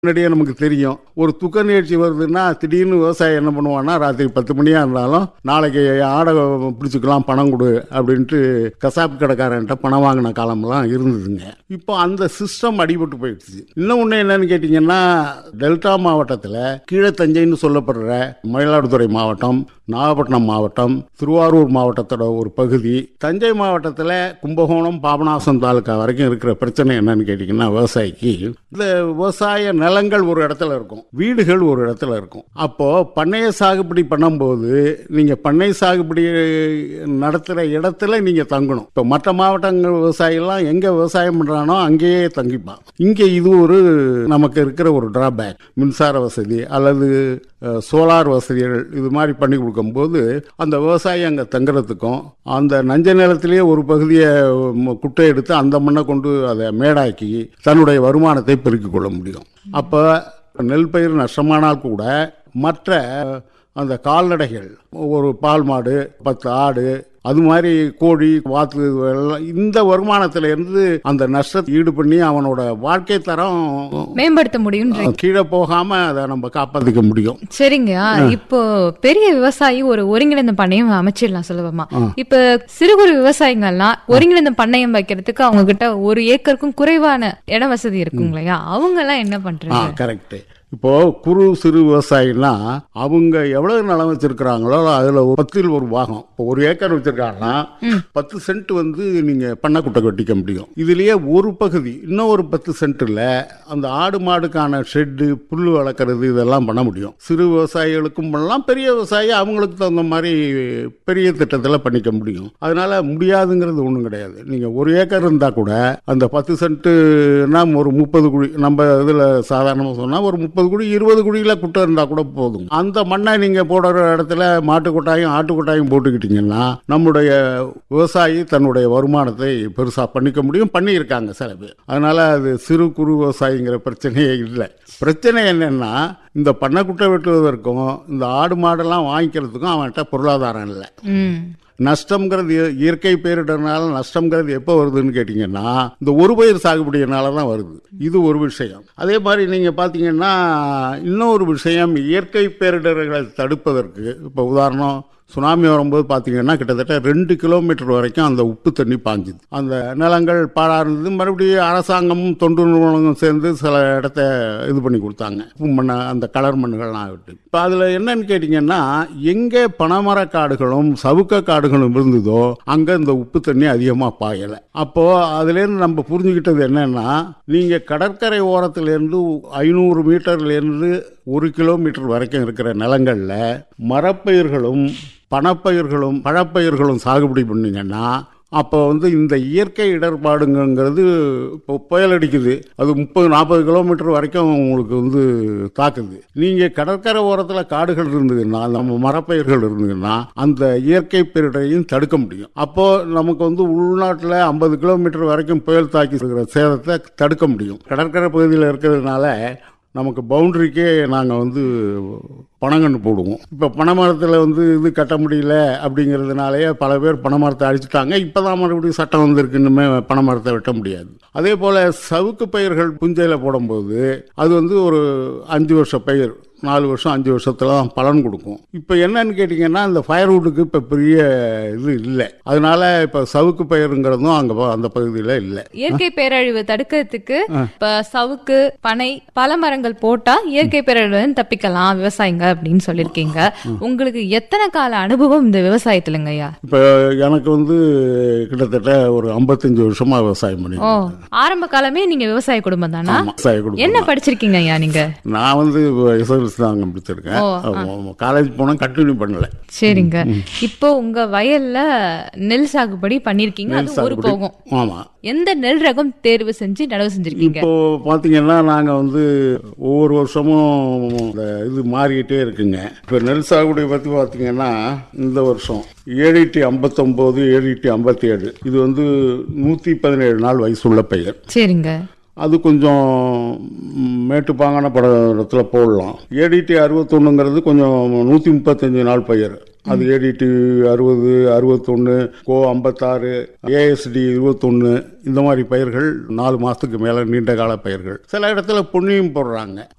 முன்னாடியே நமக்கு தெரியும் ஒரு துக்க நிகழ்ச்சி வருதுன்னா திடீர்னு விவசாயி என்ன பண்ணுவான்னா ராத்திரி பத்து மணியா இருந்தாலும் நாளைக்கு ஆடை பிடிச்சிக்கலாம் பணம் கொடு அப்படின்ட்டு கசாப்பு கடைக்காரன்ட்ட பணம் வாங்கின காலம்லாம் இருந்ததுங்க இப்போ அந்த சிஸ்டம் அடிபட்டு போயிடுச்சு இன்னும் ஒன்று என்னன்னு கேட்டிங்கன்னா டெல்டா மாவட்டத்தில் கீழே தஞ்சைன்னு சொல்லப்படுற மயிலாடுதுறை மாவட்டம் நாகப்பட்டினம் மாவட்டம் திருவாரூர் மாவட்டத்தோட ஒரு பகுதி தஞ்சை மாவட்டத்தில் கும்பகோணம் பாபநாசம் தாலுக்கா வரைக்கும் இருக்கிற பிரச்சனை என்னன்னு கேட்டிங்கன்னா விவசாயிக்கு இந்த விவசாய நிலங்கள் ஒரு இடத்துல இருக்கும் வீடுகள் ஒரு இடத்துல இருக்கும் அப்போ பண்ணைய சாகுபடி பண்ணும்போது நீங்க பண்ணை சாகுபடி நடத்துகிற இடத்துல நீங்க தங்கணும் இப்போ மற்ற மாவட்டங்கள் விவசாயிலாம் எங்க விவசாயம் பண்றானோ அங்கேயே தங்கிப்பான் இங்கே இது ஒரு நமக்கு இருக்கிற ஒரு டிராபேக் மின்சார வசதி அல்லது அஹ், சோலார் வசதிகள் இது மாதிரி பண்ணி கொடுக்கும்போது அந்த விவசாயி அங்கே தங்குறதுக்கும் அந்த நஞ்ச நிலத்திலேயே ஒரு பகுதியை ம், குட்டை எடுத்து அந்த மண்ணை கொண்டு அதை மேடாக்கி தன்னுடைய வருமானத்தை பெருக்கிக் கொள்ள முடியும் அப்போ நெல் பயிர் நஷ்டமானால் கூட மற்ற அந்த கால்நடைகள் ஒரு பால் மாடு பத்து ஆடு அது மாதிரி கோழி வாத்து எல்லாம் இந்த வருமானத்துல இருந்து அந்த நஷ்டத்தை ஈடு பண்ணி அவனோட வாழ்க்கை தரம் மேம்படுத்த முடியும் கீழே போகாம அதை நம்ம காப்பாத்திக்க முடியும் சரிங்க இப்போ பெரிய விவசாயி ஒரு ஒருங்கிணைந்த பண்ணையம் அமைச்சிடலாம் சுலபமா இப்ப சிறு குறு விவசாயிகள்லாம் ஒருங்கிணைந்த பண்ணையம் வைக்கிறதுக்கு அவங்க கிட்ட ஒரு ஏக்கருக்கும் குறைவான இட வசதி இருக்கும் இல்லையா அவங்க எல்லாம் என்ன ஆ பண்றாங்க கரெக்ட் இப்போ குறு சிறு விவசாயினா அவங்க எவ்வளவு நிலம் வச்சிருக்கிறாங்களோ அதுல ஒரு பத்தில் ஒரு பாகம் இப்போ ஒரு ஏக்கர் வச்சிருக்காங்கன்னா பத்து சென்ட் வந்து நீங்க பண்ணக்குட்டை கட்டிக்க முடியும் இதுலயே ஒரு பகுதி இன்னும் ஒரு பத்து சென்ட்ல அந்த ஆடு மாடுக்கான ஷெட்டு புல் வளர்க்குறது இதெல்லாம் பண்ண முடியும் சிறு விவசாயிகளுக்கும் பண்ணலாம் பெரிய விவசாயி அவங்களுக்கு தகுந்த மாதிரி பெரிய திட்டத்தில் பண்ணிக்க முடியும் அதனால முடியாதுங்கிறது ஒன்றும் கிடையாது நீங்க ஒரு ஏக்கர் இருந்தா கூட அந்த பத்து சென்ட்டுனா ஒரு முப்பது குழி நம்ம இதுல சாதாரணமாக சொன்னா ஒரு முப்பது குழி இருபது குழியில குட்டை இருந்தா கூட போதும் அந்த மண்ணை நீங்க போடுற இடத்துல மாட்டு கொட்டாயும் ஆட்டு கொட்டாயும் போட்டுக்கிட்டீங்கன்னா நம்முடைய விவசாயி தன்னுடைய வருமானத்தை பெருசா பண்ணிக்க முடியும் பண்ணியிருக்காங்க சில பேர் அதனால அது சிறு குறு விவசாயிங்கிற பிரச்சனையே இல்லை பிரச்சனை என்னன்னா இந்த பண்ணைக்குட்டை வெட்டுவதற்கும் இந்த ஆடு மாடெல்லாம் வாங்கிக்கிறதுக்கும் அவன்கிட்ட பொருளாதாரம் இல்லை ம் நஷ்டம்ங்கிறது இய- இயற்கை பேரிடர்னால நஷ்டம்ங்கிறது எப்போ வருதுன்னு கேட்டிங்கன்னா இந்த ஒரு பயிர் சாகுபடியினால தான் வருது இது ஒரு விஷயம் அதே மாதிரி நீங்கள் பார்த்தீங்கன்னா இன்னொரு விஷயம் இயற்கை பேரிடர்களை தடுப்பதற்கு இப்போ உதாரணம் சுனாமி வரும்போது பார்த்தீங்கன்னா கிட்டத்தட்ட ரெண்டு கிலோமீட்டர் வரைக்கும் அந்த உப்பு தண்ணி பாஞ்சுது அந்த நிலங்கள் பாழா இருந்தது மறுபடியும் அரசாங்கமும் தொண்டு நிறுவனங்களும் சேர்ந்து சில இடத்த இது பண்ணி கொடுத்தாங்க உப்பு மண்ணை அந்த கலர் மண்ணுகள்லாம் விட்டு இப்போ அதில் என்னன்னு கேட்டிங்கன்னா எங்கே பனைமர காடுகளும் சவுக்க காடுகளும் இருந்ததோ அங்கே இந்த உப்பு தண்ணி அதிகமாக பாயலை அப்போ அதுலேருந்து நம்ம புரிஞ்சுக்கிட்டது என்னன்னா நீங்கள் கடற்கரை ஓரத்துலேருந்து ஐநூறு மீட்டர்லேருந்து ஒரு கிலோமீட்டர் வரைக்கும் இருக்கிற நிலங்களில் மரப்பயிர்களும் பணப்பயிர்களும் பழப்பயிர்களும் சாகுபடி பண்ணீங்கன்னா அப்போ வந்து இந்த இயற்கை இடர்பாடுங்கிறது இப்போ புயல் அடிக்குது அது முப்பது நாற்பது கிலோமீட்டர் வரைக்கும் உங்களுக்கு வந்து தாக்குது நீங்கள் கடற்கரை ஓரத்தில் காடுகள் இருந்ததுன்னா நம்ம மரப்பயிர்கள் இருந்ததுன்னா அந்த இயற்கை பேரிடரையும் தடுக்க முடியும் அப்போ நமக்கு வந்து உள்நாட்டில் ஐம்பது கிலோமீட்டர் வரைக்கும் புயல் தாக்கி இருக்கிற சேதத்தை தடுக்க முடியும் கடற்கரை பகுதியில் இருக்கிறதுனால நமக்கு பவுண்டரிக்கே நாங்கள் வந்து பனங்கன்று போடுவோம் இப்போ பனைமரத்தில் வந்து இது கட்ட முடியல அப்படிங்கிறதுனாலயே பல பேர் பனைமரத்தை அழிச்சிட்டாங்க இப்போ தான் மறுபடியும் சட்டம் வந்திருக்கு இன்னுமே பனைமரத்தை வெட்ட முடியாது அதே போல் சவுக்கு பயிர்கள் புஞ்சையில் போடும்போது அது வந்து ஒரு அஞ்சு வருஷ பயிர் நாலு வருஷம் அஞ்சு வருஷத்துல தான் பலன் கொடுக்கும் இப்போ என்னன்னு கேட்டிங்கன்னா இந்த ஃபயர்வுட்டுக்கு இப்போ பெரிய இது இல்லை அதனால இப்போ சவுக்கு பயிருங்கிறதும் அங்கே அந்த பகுதியில் இல்லை இயற்கை பேரழிவு தடுக்கிறதுக்கு இப்ப சவுக்கு பனை பல மரங்கள் போட்டா இயற்கை பேரழிவு தப்பிக்கலாம் விவசாயிங்க அப்படின்னு சொல்லிருக்கீங்க உங்களுக்கு எத்தனை கால அனுபவம் இந்த விவசாயத்துலங்க ஐயா இப்போ எனக்கு வந்து கிட்டத்தட்ட ஒரு ஐம்பத்தஞ்சு வருஷமா விவசாயம் ஓ பண்ணிருக்கேன் ஆரம்ப காலமே நீங்க விவசாய குடும்பம் தானா ஆமா, விவசாய குடும்பம் என்ன படிச்சிருக்கீங்க ஐயா நீங்க நான் வந்து எஸ்எல்சி தான் முடிச்சிருக்கேன் காலேஜ் போனால் கண்டினியூ பண்ணல சரிங்க இப்போ உங்க வயல்ல நெல் சாகுபடி பண்ணிருக்கீங்க அது ஒரு சாகுபடி. போகும் ஆமா எந்த நெல் ரகம் தேர்வு செஞ்சு நடவு செஞ்சிருக்கீங்க இப்போ பாத்தீங்கன்னா நாங்க வந்து ஒவ்வொரு வருஷமும் இந்த இது மாறிக்கிட்டே இருக்குங்க இப்போ நெல் சாகுபடி பத்தி பாத்தீங்கன்னா இந்த வருஷம் ஏழு டி ஐம்பத்தொம்போது ஏழு டி ஐம்பத்தி ஏழு இது வந்து நூத்தி பதினேழு நாள் வயசுள்ள பயிர் சரிங்க அது கொஞ்சம் மேட்டுப்பாங்கான படத்தில் போடலாம் ஏடிடி அறுபத்தொன்னுங்கிறது கொஞ்சம் நூற்றி முப்பத்தஞ்சு நாள் பயிர் அது ஏடிடி அறுபது அறுபத்தொன்னு கோ ஐம்பத்தாறு ஏஎஸ்டி இருபத்தொன்னு இந்த மாதிரி பயிர்கள் நாலு மாசத்துக்கு மேல நீண்ட கால பயிர்கள் சில இடத்துல பொன்னியும் போடுறாங்க